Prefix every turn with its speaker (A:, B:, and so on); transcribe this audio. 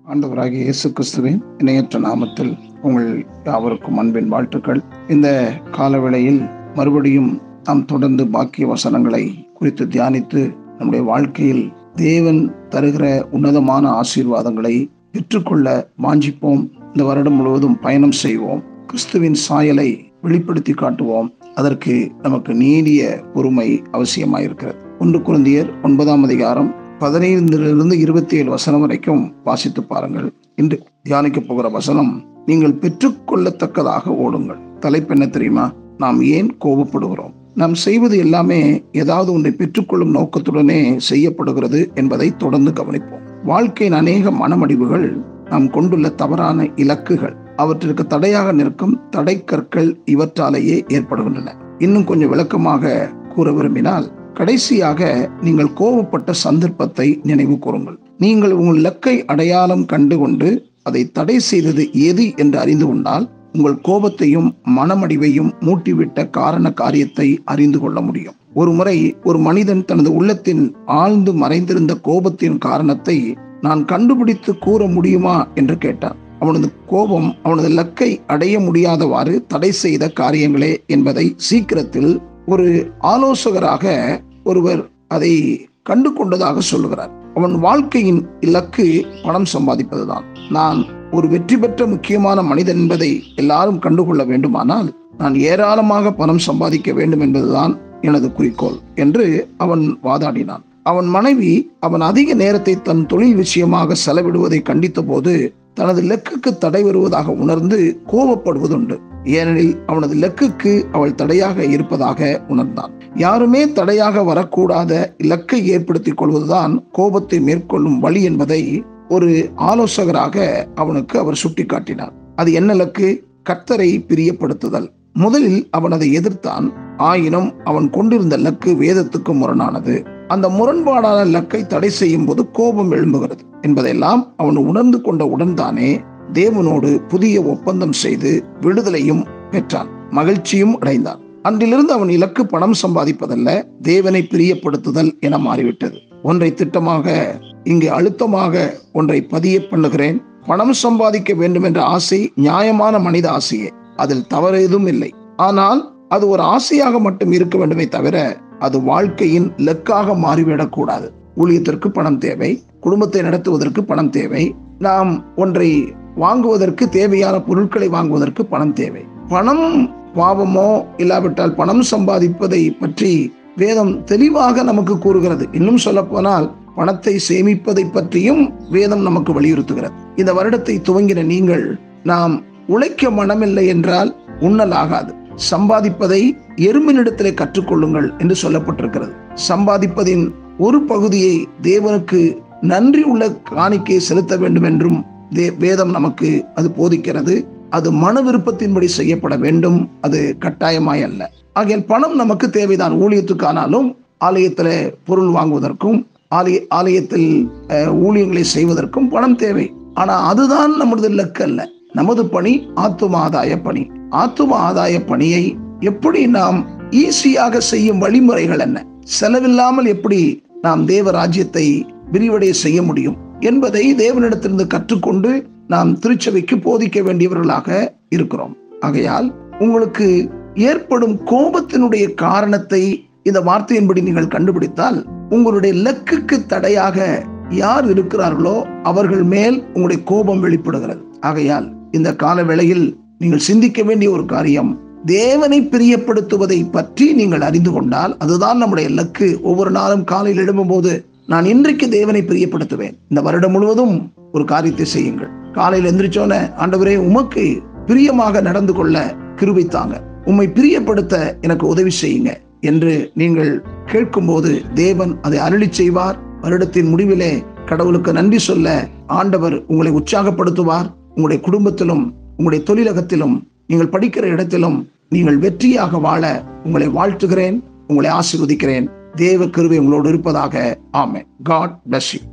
A: ஆண்டவராகிய இயேசு கிறிஸ்துவின் இணையற்ற நாமத்தில் உங்கள் யாவருக்கும் அன்பின் வாழ்த்துக்கள் இந்த காலவேளையில் மறுபடியும் நாம் தொடர்ந்து பாக்கிய வசனங்களை குறித்து தியானித்து நம்முடைய வாழ்க்கையில் தேவன் தருகிற உன்னதமான ஆசீர்வாதங்களை பெற்றுக்கொள்ள வாஞ்சிப்போம் இந்த வருடம் முழுவதும் பயணம் செய்வோம் கிறிஸ்துவின் சாயலை வெளிப்படுத்தி காட்டுவோம் அதற்கு நமக்கு நீடிய பொறுமை அவசியமாயிருக்கிறது ஒன்று குருந்தியர் ஒன்பதாம் அதிகாரம் பதினைந்திலிருந்து இருபத்தி ஏழு வசனம் வரைக்கும் வாசித்து பாருங்கள் இன்று தியானிக்க போகிற வசனம் நீங்கள் பெற்றுக்கொள்ளத்தக்கதாக ஓடுங்கள் தலைப்பு என்ன தெரியுமா நாம் ஏன் கோபப்படுகிறோம் நாம் செய்வது எல்லாமே ஏதாவது ஒன்றை பெற்றுக்கொள்ளும் நோக்கத்துடனே செய்யப்படுகிறது என்பதை தொடர்ந்து கவனிப்போம் வாழ்க்கையின் அநேக மனமடிவுகள் நாம் கொண்டுள்ள தவறான இலக்குகள் அவற்றிற்கு தடையாக நிற்கும் தடை கற்கள் இவற்றாலேயே ஏற்படுகின்றன இன்னும் கொஞ்சம் விளக்கமாக கூற விரும்பினால் கடைசியாக நீங்கள் கோபப்பட்ட சந்தர்ப்பத்தை நினைவு கூறுங்கள் நீங்கள் உங்கள் இலக்கை அடையாளம் கண்டுகொண்டு அதை தடை செய்தது எது என்று அறிந்து கொண்டால் உங்கள் கோபத்தையும் மனமடிவையும் மூட்டிவிட்ட காரண காரியத்தை அறிந்து கொள்ள முடியும் ஒரு முறை ஒரு மனிதன் தனது உள்ளத்தின் ஆழ்ந்து மறைந்திருந்த கோபத்தின் காரணத்தை நான் கண்டுபிடித்து கூற முடியுமா என்று கேட்டான் அவனது கோபம் அவனது இலக்கை அடைய முடியாதவாறு தடை செய்த காரியங்களே என்பதை சீக்கிரத்தில் ஒரு ஆலோசகராக ஒருவர் அதை கண்டு கொண்டதாக சொல்லுகிறார் அவன் வாழ்க்கையின் இலக்கு பணம் சம்பாதிப்பதுதான் நான் ஒரு வெற்றி பெற்ற முக்கியமான மனிதன் என்பதை எல்லாரும் கண்டுகொள்ள வேண்டுமானால் நான் ஏராளமாக பணம் சம்பாதிக்க வேண்டும் என்பதுதான் எனது குறிக்கோள் என்று அவன் வாதாடினான் அவன் மனைவி அவன் அதிக நேரத்தை தன் தொழில் விஷயமாக செலவிடுவதை கண்டித்த போது தனது இலக்குக்கு தடை வருவதாக உணர்ந்து கோபப்படுவதுண்டு ஏனெனில் அவனது இலக்குக்கு அவள் தடையாக இருப்பதாக உணர்ந்தான் யாருமே தடையாக வரக்கூடாத இலக்கை ஏற்படுத்திக் கொள்வதுதான் கோபத்தை மேற்கொள்ளும் வழி என்பதை ஒரு ஆலோசகராக அவனுக்கு அவர் சுட்டிக்காட்டினார் அது என்ன இலக்கு கர்த்தரை பிரியப்படுத்துதல் முதலில் அவன் அதை எதிர்த்தான் ஆயினும் அவன் கொண்டிருந்த இலக்கு வேதத்துக்கு முரணானது அந்த முரண்பாடான இலக்கை தடை செய்யும் போது கோபம் எழும்புகிறது என்பதெல்லாம் அவன் உணர்ந்து கொண்ட உடன்தானே தேவனோடு புதிய ஒப்பந்தம் செய்து விடுதலையும் பெற்றான் மகிழ்ச்சியும் அடைந்தான் அன்றிலிருந்து அவன் இலக்கு பணம் சம்பாதிப்பதல்ல தேவனை பிரியப்படுத்துதல் என மாறிவிட்டது ஒன்றை திட்டமாக இங்கு அழுத்தமாக ஒன்றை பதிய பண்ணுகிறேன் பணம் சம்பாதிக்க வேண்டும் என்ற ஆசை நியாயமான மனித ஆசையே அதில் தவறு எதுவும் இல்லை ஆனால் அது ஒரு ஆசையாக மட்டும் இருக்க வேண்டுமே தவிர அது வாழ்க்கையின் லெக்காக மாறிவிடக்கூடாது ஊழியத்திற்கு பணம் தேவை குடும்பத்தை நடத்துவதற்கு பணம் தேவை நாம் ஒன்றை வாங்குவதற்கு தேவையான பொருட்களை வாங்குவதற்கு பணம் தேவை பணம் பாவமோ இல்லாவிட்டால் பணம் சம்பாதிப்பதை பற்றி வேதம் தெளிவாக நமக்கு கூறுகிறது இன்னும் சொல்ல போனால் பணத்தை சேமிப்பதை பற்றியும் வேதம் நமக்கு வலியுறுத்துகிறது இந்த வருடத்தை துவங்கின நீங்கள் நாம் உழைக்க மனமில்லை என்றால் உண்ணலாகாது சம்பாதிப்பதை எறும்பினிடத்திலே கற்றுக்கொள்ளுங்கள் என்று சொல்லப்பட்டிருக்கிறது சம்பாதிப்பதின் ஒரு பகுதியை தேவனுக்கு நன்றி உள்ள காணிக்கையை செலுத்த வேண்டும் என்றும் வேதம் நமக்கு அது போதிக்கிறது அது மன விருப்பத்தின்படி செய்யப்பட வேண்டும் அது கட்டாயமாய் அல்ல ஆகியால் பணம் நமக்கு தேவைதான் ஊழியத்துக்கானாலும் ஆலயத்தில் பொருள் வாங்குவதற்கும் ஆலய ஆலயத்தில் ஊழியங்களை செய்வதற்கும் பணம் தேவை ஆனா அதுதான் நமது இலக்கு அல்ல நமது பணி ஆத்தும ஆதாய பணி ஆத்தும ஆதாய பணியை எப்படி நாம் ஈஸியாக செய்யும் வழிமுறைகள் என்ன செலவில்லாமல் எப்படி நாம் தேவ ராஜ்யத்தை விரிவடைய செய்ய முடியும் என்பதை தேவனிடத்திலிருந்து கற்றுக்கொண்டு நாம் திருச்சபைக்கு போதிக்க வேண்டியவர்களாக இருக்கிறோம் ஆகையால் உங்களுக்கு ஏற்படும் கோபத்தினுடைய காரணத்தை இந்த வார்த்தையின்படி நீங்கள் கண்டுபிடித்தால் உங்களுடைய இலக்குக்கு தடையாக யார் இருக்கிறார்களோ அவர்கள் மேல் உங்களுடைய கோபம் வெளிப்படுகிறது ஆகையால் இந்த கால வேளையில் நீங்கள் சிந்திக்க வேண்டிய ஒரு காரியம் தேவனை பிரியப்படுத்துவதை பற்றி நீங்கள் அறிந்து கொண்டால் அதுதான் நம்முடைய இலக்கு ஒவ்வொரு நாளும் காலையில் எழும்பும் போது நான் இன்றைக்கு தேவனை பிரியப்படுத்துவேன் இந்த வருடம் முழுவதும் ஒரு காரியத்தை செய்யுங்கள் காலையில் எந்திரிச்சோன ஆண்டவரே உமக்கு பிரியமாக நடந்து கொள்ள கிருபித்தாங்க உம்மை பிரியப்படுத்த எனக்கு உதவி செய்யுங்க என்று நீங்கள் கேட்கும்போது தேவன் அதை அருளி செய்வார் வருடத்தின் முடிவிலே கடவுளுக்கு நன்றி சொல்ல ஆண்டவர் உங்களை உற்சாகப்படுத்துவார் உங்களுடைய குடும்பத்திலும் உங்களுடைய தொழிலகத்திலும் நீங்கள் படிக்கிற இடத்திலும் நீங்கள் வெற்றியாக வாழ உங்களை வாழ்த்துகிறேன் உங்களை ஆசீர்வதிக்கிறேன் தேவ கருவை உங்களோடு இருப்பதாக ஆமே காட் பிளஸ் யூ